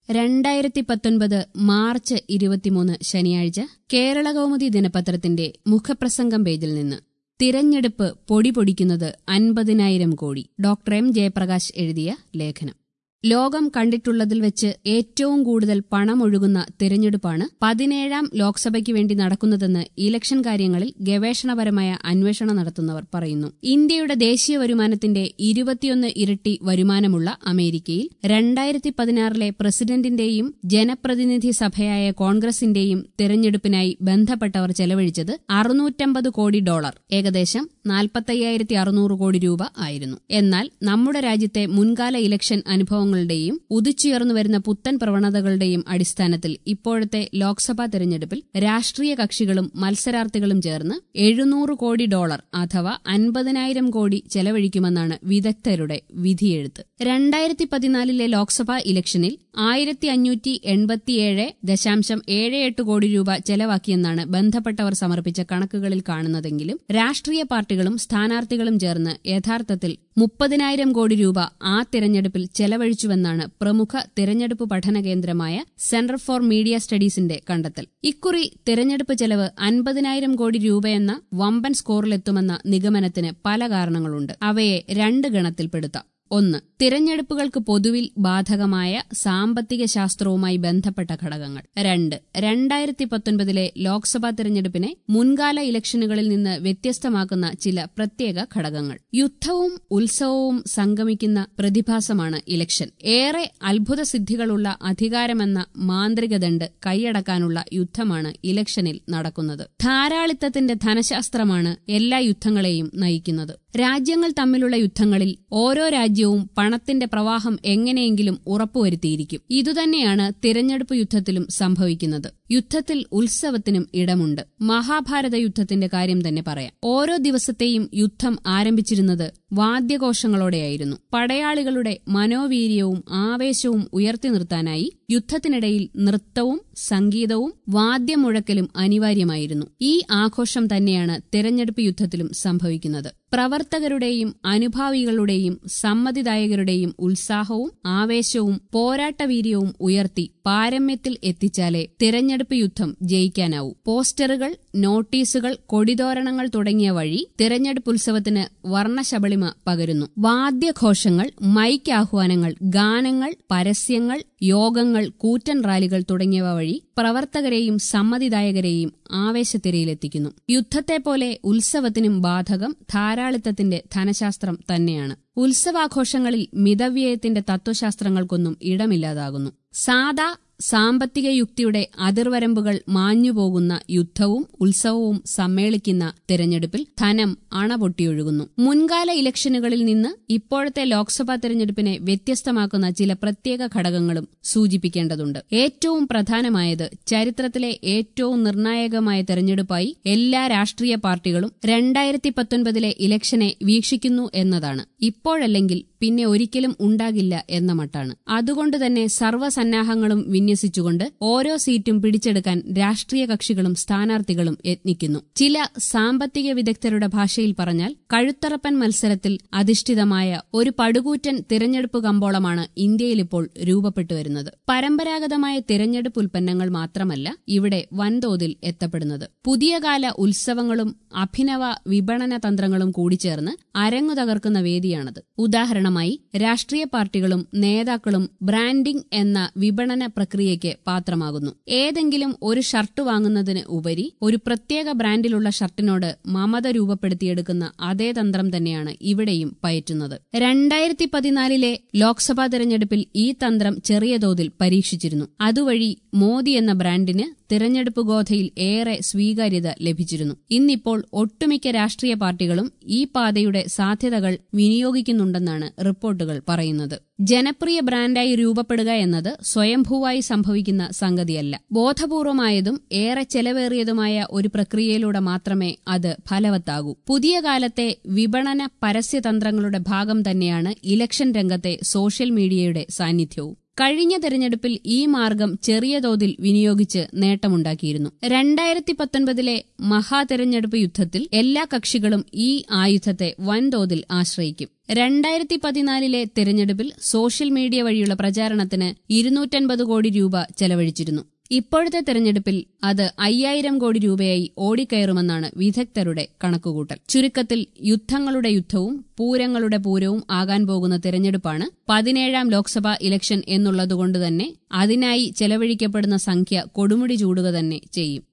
രണ്ടായിരത്തി പത്തൊൻപത് മാർച്ച് ഇരുപത്തിമൂന്ന് ശനിയാഴ്ച കേരളകൗമുദി ദിനപത്രത്തിന്റെ മുഖപ്രസംഗം പേജിൽ നിന്ന് തിരഞ്ഞെടുപ്പ് പൊടി പൊടിക്കുന്നത് അൻപതിനായിരം കോടി ഡോക്ടർ എം ജയപ്രകാശ് എഴുതിയ ലേഖനം ലോകം കണ്ടിട്ടുള്ളതിൽ വെച്ച് ഏറ്റവും കൂടുതൽ പണമൊഴുകുന്ന തിരഞ്ഞെടുപ്പാണ് പതിനേഴാം ലോക്സഭയ്ക്ക് വേണ്ടി നടക്കുന്നതെന്ന് ഇലക്ഷൻ കാര്യങ്ങളിൽ ഗവേഷണപരമായ അന്വേഷണം നടത്തുന്നവർ പറയുന്നു ഇന്ത്യയുടെ ദേശീയ വരുമാനത്തിന്റെ ഇരുപത്തിയൊന്ന് ഇരട്ടി വരുമാനമുള്ള അമേരിക്കയിൽ രണ്ടായിരത്തി പതിനാറിലെ പ്രസിഡന്റിന്റെയും ജനപ്രതിനിധി സഭയായ കോൺഗ്രസിന്റെയും തിരഞ്ഞെടുപ്പിനായി ബന്ധപ്പെട്ടവർ ചെലവഴിച്ചത് അറുന്നൂറ്റമ്പത് കോടി ഡോളർ ഏകദേശം നാൽപ്പത്തയ്യായിരത്തി അറുന്നൂറ് കോടി രൂപ ആയിരുന്നു എന്നാൽ നമ്മുടെ രാജ്യത്തെ മുൻകാല ഇലക്ഷൻ അനുഭവങ്ങളുടെയും ഉദിച്ചുയർന്നു വരുന്ന പുത്തൻ പ്രവണതകളുടെയും അടിസ്ഥാനത്തിൽ ഇപ്പോഴത്തെ ലോക്സഭാ തെരഞ്ഞെടുപ്പിൽ രാഷ്ട്രീയ കക്ഷികളും മത്സരാർത്ഥികളും ചേർന്ന് എഴുന്നൂറ് കോടി ഡോളർ അഥവാ അൻപതിനായിരം കോടി ചെലവഴിക്കുമെന്നാണ് വിദഗ്ധരുടെ വിധിയെഴുത്ത് രണ്ടായിരത്തി പതിനാലിലെ ലോക്സഭാ ഇലക്ഷനിൽ ആയിരത്തി അഞ്ഞൂറ്റി എൺപത്തിയേഴ് ദശാംശം ഏഴ് എട്ട് കോടി രൂപ ചെലവാക്കിയെന്നാണ് ബന്ധപ്പെട്ടവർ സമർപ്പിച്ച കണക്കുകളിൽ കാണുന്നതെങ്കിലും രാഷ്ട്രീയ പാർട്ടികളും സ്ഥാനാർത്ഥികളും ചേർന്ന് യഥാർത്ഥത്തിൽ മുപ്പതിനായിരം കോടി രൂപ ആ തിരഞ്ഞെടുപ്പിൽ ചെലവഴിച്ചുവെന്നാണ് പ്രമുഖ തിരഞ്ഞെടുപ്പ് പഠന കേന്ദ്രമായ സെന്റർ ഫോർ മീഡിയ സ്റ്റഡീസിന്റെ കണ്ടെത്തൽ ഇക്കുറി തിരഞ്ഞെടുപ്പ് ചെലവ് അൻപതിനായിരം കോടി രൂപയെന്ന വമ്പൻ സ്കോറിലെത്തുമെന്ന നിഗമനത്തിന് പല കാരണങ്ങളുണ്ട് അവയെ രണ്ട് ഗണത്തിൽപ്പെടുത്താം ഒന്ന് തിരഞ്ഞെടുപ്പുകൾക്ക് പൊതുവിൽ ബാധകമായ സാമ്പത്തിക ശാസ്ത്രവുമായി ബന്ധപ്പെട്ട ഘടകങ്ങൾ രണ്ട് രണ്ടായിരത്തി പത്തൊൻപതിലെ ലോക്സഭാ തിരഞ്ഞെടുപ്പിനെ മുൻകാല ഇലക്ഷനുകളിൽ നിന്ന് വ്യത്യസ്തമാക്കുന്ന ചില പ്രത്യേക ഘടകങ്ങൾ യുദ്ധവും ഉത്സവവും സംഗമിക്കുന്ന പ്രതിഭാസമാണ് ഇലക്ഷൻ ഏറെ അത്ഭുത സിദ്ധികളുള്ള അധികാരമെന്ന മാന്ത്രികദണ്ഡ് കൈയടക്കാനുള്ള യുദ്ധമാണ് ഇലക്ഷനിൽ നടക്കുന്നത് ധാരാളിത്തത്തിന്റെ ധനശാസ്ത്രമാണ് എല്ലാ യുദ്ധങ്ങളെയും നയിക്കുന്നത് രാജ്യങ്ങൾ തമ്മിലുള്ള യുദ്ധങ്ങളിൽ ഓരോ രാജ്യവും പണത്തിന്റെ പ്രവാഹം എങ്ങനെയെങ്കിലും ഉറപ്പുവരുത്തിയിരിക്കും ഇതുതന്നെയാണ് തിരഞ്ഞെടുപ്പ് യുദ്ധത്തിലും സംഭവിക്കുന്നത് യുദ്ധത്തിൽ ഉത്സവത്തിനും ഇടമുണ്ട് മഹാഭാരത യുദ്ധത്തിന്റെ കാര്യം തന്നെ പറയാം ഓരോ ദിവസത്തെയും യുദ്ധം ആരംഭിച്ചിരുന്നത് വാദ്യഘോഷങ്ങളോടെയായിരുന്നു പടയാളികളുടെ മനോവീര്യവും ആവേശവും ഉയർത്തി നിർത്താനായി യുദ്ധത്തിനിടയിൽ നൃത്തവും സംഗീതവും വാദ്യമുഴക്കലും അനിവാര്യമായിരുന്നു ഈ ആഘോഷം തന്നെയാണ് തിരഞ്ഞെടുപ്പ് യുദ്ധത്തിലും സംഭവിക്കുന്നത് പ്രവർത്തകരുടെയും അനുഭാവികളുടെയും സമ്മതിദായകരുടെയും ഉത്സാഹവും ആവേശവും പോരാട്ടവീര്യവും ഉയർത്തി പാരമ്യത്തിൽ എത്തിച്ചാലേ തിരഞ്ഞെടുപ്പ് യുദ്ധം ജയിക്കാനാവൂ പോസ്റ്ററുകൾ നോട്ടീസുകൾ കൊടിതോരണങ്ങൾ തുടങ്ങിയ വഴി തിരഞ്ഞെടുപ്പ് ഉത്സവത്തിന് വർണ്ണശബളിമ പകരുന്നു വാദ്യഘോഷങ്ങൾ മൈക്ക് ആഹ്വാനങ്ങൾ ഗാനങ്ങൾ പരസ്യങ്ങൾ യോഗങ്ങൾ കൂറ്റൻ റാലികൾ തുടങ്ങിയവ വഴി പ്രവർത്തകരെയും സമ്മതിദായകരെയും ആവേശത്തിരയിലെത്തിക്കുന്നു യുദ്ധത്തെപ്പോലെ ഉത്സവത്തിനും ബാധകം ധാരാളിത്തത്തിന്റെ ധനശാസ്ത്രം തന്നെയാണ് ഉത്സവാഘോഷങ്ങളിൽ മിതവ്യയത്തിന്റെ തത്വശാസ്ത്രങ്ങൾക്കൊന്നും ഇടമില്ലാതാകുന്നു സാദാ സാമ്പത്തിക യുക്തിയുടെ അതിർവരമ്പുകൾ മാഞ്ഞുപോകുന്ന യുദ്ധവും ഉത്സവവും സമ്മേളിക്കുന്ന തിരഞ്ഞെടുപ്പിൽ ധനം അണപൊട്ടിയൊഴുകുന്നു മുൻകാല ഇലക്ഷനുകളിൽ നിന്ന് ഇപ്പോഴത്തെ ലോക്സഭാ തിരഞ്ഞെടുപ്പിനെ വ്യത്യസ്തമാക്കുന്ന ചില പ്രത്യേക ഘടകങ്ങളും സൂചിപ്പിക്കേണ്ടതുണ്ട് ഏറ്റവും പ്രധാനമായത് ചരിത്രത്തിലെ ഏറ്റവും നിർണായകമായ തെരഞ്ഞെടുപ്പായി എല്ലാ രാഷ്ട്രീയ പാർട്ടികളും രണ്ടായിരത്തി പത്തൊൻപതിലെ ഇലക്ഷനെ വീക്ഷിക്കുന്നു എന്നതാണ് ഇപ്പോഴല്ലെങ്കിൽ പിന്നെ ഒരിക്കലും ഉണ്ടാകില്ല എന്ന മട്ടാണ് അതുകൊണ്ട് തന്നെ സർവ്വസന്നാഹങ്ങളും വിന്യസിച്ചുകൊണ്ട് ഓരോ സീറ്റും പിടിച്ചെടുക്കാൻ രാഷ്ട്രീയ കക്ഷികളും സ്ഥാനാർത്ഥികളും യത്നിക്കുന്നു ചില സാമ്പത്തിക വിദഗ്ധരുടെ ഭാഷയിൽ പറഞ്ഞാൽ കഴുത്തറപ്പൻ മത്സരത്തിൽ അധിഷ്ഠിതമായ ഒരു പടുകൂറ്റൻ തിരഞ്ഞെടുപ്പ് കമ്പോളമാണ് ഇന്ത്യയിലിപ്പോൾ രൂപപ്പെട്ടുവരുന്നത് പരമ്പരാഗതമായ തിരഞ്ഞെടുപ്പ് ഉൽപ്പന്നങ്ങൾ മാത്രമല്ല ഇവിടെ വൻതോതിൽ എത്തപ്പെടുന്നത് പുതിയ കാല ഉത്സവങ്ങളും അഭിനവ വിപണന തന്ത്രങ്ങളും കൂടിച്ചേർന്ന് അരങ്ങു തകർക്കുന്ന വേദിയാണത് ഉദാഹരണമായി രാഷ്ട്രീയ പാർട്ടികളും നേതാക്കളും ബ്രാൻഡിംഗ് എന്ന വിപണന പ്രക്രിയയ്ക്ക് പാത്രമാകുന്നു ഏതെങ്കിലും ഒരു ഷർട്ട് വാങ്ങുന്നതിന് ഉപരി ഒരു പ്രത്യേക ബ്രാൻഡിലുള്ള ഷർട്ടിനോട് മമത രൂപപ്പെടുത്തിയെടുക്കുന്ന അതേ തന്ത്രം തന്നെയാണ് ഇവിടെയും പയറ്റുന്നത് രണ്ടായിരത്തി പതിനാലിലെ ലോക്സഭാ തെരഞ്ഞെടുപ്പിൽ ഈ തന്ത്രം ചെറിയ തോതിൽ പരീക്ഷിച്ചിരുന്നു അതുവഴി മോദി എന്ന ബ്രാൻഡിന് തിരഞ്ഞെടുപ്പ് ഗോധയിൽ ഏറെ സ്വീകാര്യത ലഭിച്ചിരുന്നു ഇന്നിപ്പോൾ ഒട്ടുമിക്ക രാഷ്ട്രീയ പാർട്ടികളും ഈ പാതയുടെ സാധ്യതകൾ വിനിയോഗിക്കുന്നുണ്ടെന്നാണ് റിപ്പോർട്ടുകൾ പറയുന്നത് ജനപ്രിയ ബ്രാൻഡായി രൂപപ്പെടുക എന്നത് സ്വയംഭൂവായി സംഭവിക്കുന്ന സംഗതിയല്ല ബോധപൂർവമായതും ഏറെ ചെലവേറിയതുമായ ഒരു പ്രക്രിയയിലൂടെ മാത്രമേ അത് ഫലവത്താകൂ പുതിയ കാലത്തെ വിപണന പരസ്യതന്ത്രങ്ങളുടെ ഭാഗം തന്നെയാണ് ഇലക്ഷൻ രംഗത്തെ സോഷ്യൽ മീഡിയയുടെ സാന്നിധ്യവും കഴിഞ്ഞ തെരഞ്ഞെടുപ്പിൽ ഈ മാർഗം ചെറിയ തോതിൽ വിനിയോഗിച്ച് നേട്ടമുണ്ടാക്കിയിരുന്നു രണ്ടായിരത്തി പത്തൊൻപതിലെ മഹാതെരഞ്ഞെടുപ്പ് യുദ്ധത്തിൽ എല്ലാ കക്ഷികളും ഈ ആയുധത്തെ വൻതോതിൽ ആശ്രയിക്കും രണ്ടായിരത്തി പതിനാലിലെ തെരഞ്ഞെടുപ്പിൽ സോഷ്യൽ മീഡിയ വഴിയുള്ള പ്രചാരണത്തിന് ഇരുന്നൂറ്റൻപത് കോടി രൂപ ചെലവഴിച്ചിരുന്നു ഇപ്പോഴത്തെ തെരഞ്ഞെടുപ്പിൽ അത് അയ്യായിരം കോടി രൂപയായി ഓടിക്കയറുമെന്നാണ് വിദഗ്ധരുടെ കണക്കുകൂട്ടൽ ചുരുക്കത്തിൽ യുദ്ധങ്ങളുടെ യുദ്ധവും പൂരങ്ങളുടെ പൂരവും ആകാൻ പോകുന്ന തെരഞ്ഞെടുപ്പാണ് പതിനേഴാം ലോക്സഭാ ഇലക്ഷൻ എന്നുള്ളതുകൊണ്ട് തന്നെ അതിനായി ചെലവഴിക്കപ്പെടുന്ന സംഖ്യ കൊടുമുടി ചൂടുക തന്നെ ചെയ്യും